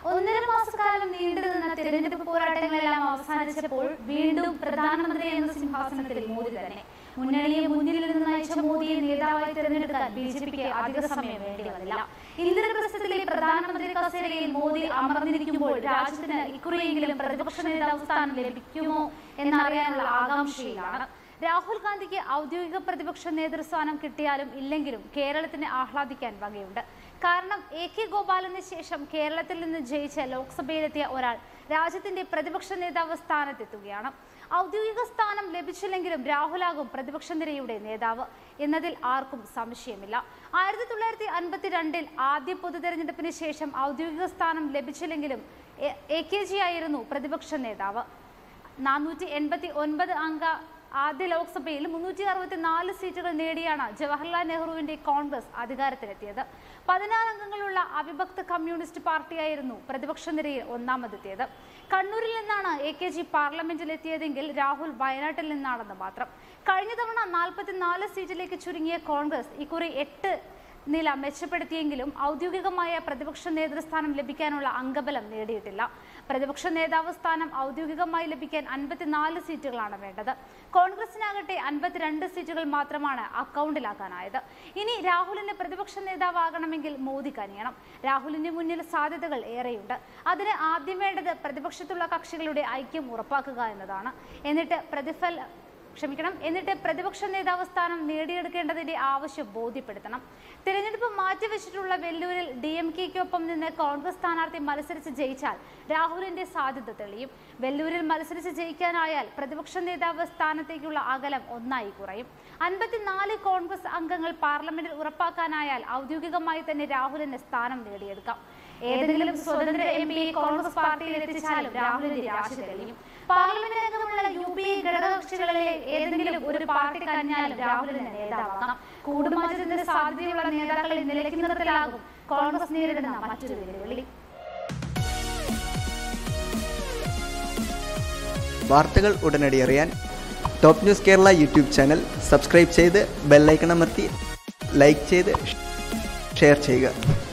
ഒന്നര മാസക്കാലം നീണ്ടുനിന്ന തിരഞ്ഞെടുപ്പ് പോരാട്ടങ്ങളെല്ലാം അവസാനിച്ചപ്പോൾ വീണ്ടും പ്രധാനമന്ത്രി എന്ന സിംഹാസനത്തിൽ മോദി തന്നെ മുന്നണിയെ മുന്നിൽ നിന്ന് നയിച്ച മോദിയെ നേതാവായി തിരഞ്ഞെടുക്കാൻ ബി ജെ പിക്ക് അധിക സമയം വേണ്ടി വന്നില്ല ഇന്ദ്രപ്രസ്ഥത്തിലെ പ്രധാനമന്ത്രി കസേരയിൽ മോദി അമർന്നിരിക്കുമ്പോൾ രാജ്യത്തിന് ഇക്കുറിയെങ്കിലും പ്രതിപക്ഷ നേതാവ് സ്ഥാനം ലഭിക്കുമോ എന്നറിയാനുള്ള ആകാംക്ഷയിലാണ് രാഹുൽ ഗാന്ധിക്ക് ഔദ്യോഗിക പ്രതിപക്ഷ നേതൃസ്ഥാനം കിട്ടിയാലും ഇല്ലെങ്കിലും കേരളത്തിന് ആഹ്ലാദിക്കാൻ വകയുണ്ട് കാരണം എ കെ ഗോപാലന് ശേഷം കേരളത്തിൽ നിന്ന് ജയിച്ച ലോക്സഭയിലെത്തിയ ഒരാൾ രാജ്യത്തിന്റെ പ്രതിപക്ഷ നേതാവ് സ്ഥാനത്തെത്തുകയാണ് ഔദ്യോഗിക സ്ഥാനം ലഭിച്ചില്ലെങ്കിലും രാഹുലാകും പ്രതിപക്ഷ നിരയുടെ നേതാവ് എന്നതിൽ ആർക്കും സംശയമില്ല ആയിരത്തി തൊള്ളായിരത്തി അൻപത്തിരണ്ടിൽ ആദ്യ പൊതു തെരഞ്ഞെടുപ്പിന് ശേഷം ഔദ്യോഗിക സ്ഥാനം ലഭിച്ചില്ലെങ്കിലും എ- എ കെ ജി ആയിരുന്നു പ്രതിപക്ഷ നേതാവ് നാനൂറ്റി എൺപത്തി ഒൻപത് അംഗ ആദ്യ ലോക്സഭയിൽ മുന്നൂറ്റി അറുപത്തി നാല് സീറ്റുകൾ നേടിയാണ് ജവഹർലാൽ നെഹ്റുവിന്റെ കോൺഗ്രസ് അധികാരത്തിലെത്തിയത് പതിനാറ് അംഗങ്ങളുള്ള അവിഭക്ത കമ്മ്യൂണിസ്റ്റ് പാർട്ടിയായിരുന്നു പ്രതിപക്ഷ നിരയിൽ ഒന്നാമതെത്തിയത് കണ്ണൂരിൽ നിന്നാണ് എ കെ ജി പാർലമെന്റിലെത്തിയതെങ്കിൽ രാഹുൽ വയനാട്ടിൽ നിന്നാണെന്ന് മാത്രം കഴിഞ്ഞ തവണ നാൽപ്പത്തിനാല് സീറ്റിലേക്ക് ചുരുങ്ങിയ കോൺഗ്രസ് ഇക്കുറി എട്ട് നില മെച്ചപ്പെടുത്തിയെങ്കിലും ഔദ്യോഗികമായ പ്രതിപക്ഷ നേതൃസ്ഥാനം ലഭിക്കാനുള്ള അംഗബലം നേടിയിട്ടില്ല പ്രതിപക്ഷ നേതാവ് സ്ഥാനം ഔദ്യോഗികമായി ലഭിക്കാൻ അൻപത്തിനാല് സീറ്റുകളാണ് വേണ്ടത് കോൺഗ്രസിനാകട്ടെ അൻപത്തിരണ്ട് സീറ്റുകൾ മാത്രമാണ് അക്കൗണ്ടിലാക്കാനായത് ഇനി രാഹുലിന് പ്രതിപക്ഷ നേതാവാകണമെങ്കിൽ മോദി കനിയണം രാഹുലിന് മുന്നിൽ സാധ്യതകൾ ഏറെയുണ്ട് അതിന് ആദ്യം വേണ്ടത് പ്രതിപക്ഷത്തുള്ള കക്ഷികളുടെ ഐക്യം ഉറപ്പാക്കുക എന്നതാണ് എന്നിട്ട് പ്രതിഫല ക്ഷമിക്കണം എന്നിട്ട് പ്രതിപക്ഷ നേതാവ് സ്ഥാനം നേടിയെടുക്കേണ്ടതിന്റെ ആവശ്യം ബോധ്യപ്പെടുത്തണം തിരഞ്ഞെടുപ്പ് മാറ്റിവെച്ചിട്ടുള്ള വെല്ലൂരിൽ ഡി എം കെക്കൊപ്പം നിന്ന് കോൺഗ്രസ് സ്ഥാനാർത്ഥി മത്സരിച്ച് ജയിച്ചാൽ രാഹുലിന്റെ സാധ്യത തെളിയും വെല്ലൂരിൽ മത്സരിച്ച് ജയിക്കാനായാൽ പ്രതിപക്ഷ നേതാവ് സ്ഥാനത്തേക്കുള്ള അകലം ഒന്നായി കുറയും അൻപത്തിനാല് കോൺഗ്രസ് അംഗങ്ങൾ പാർലമെന്റിൽ ഉറപ്പാക്കാനായാൽ ഔദ്യോഗികമായി തന്നെ രാഹുലിന് സ്ഥാനം നേടിയെടുക്കാം ഏതെങ്കിലും സ്വതന്ത്ര എം പിയെ കോൺഗ്രസ് പാർട്ടിയിൽ എത്തിച്ചാലും രാഹുലിന്റെ രാശി തെളിയും പാർലമെന്റ് അംഗമുള്ള യു പി എ ഘടകകക്ഷികളിലെ ഏതെങ്കിലും ഒരു പാർട്ടി കഞ്ഞാലും രാഹുലിന് നേതാവാക്കാം കൂടുമാറ്റത്തിന് സാധ്യതയുള്ള നേതാക്കളെ നിലയ്ക്ക് നിർത്തലാകും കോൺഗ്രസ് നേരിടുന്ന മറ്റൊരു വെല്ലുവിളി വാർത്തകൾ ഉടനടി അറിയാൻ top news Kerala YouTube channel subscribe ചെയ്ത് ബെല്ലൈക്കൺ അമർത്തി ലൈക്ക് ചെയ്ത് ഷെയർ ചെയ്യുക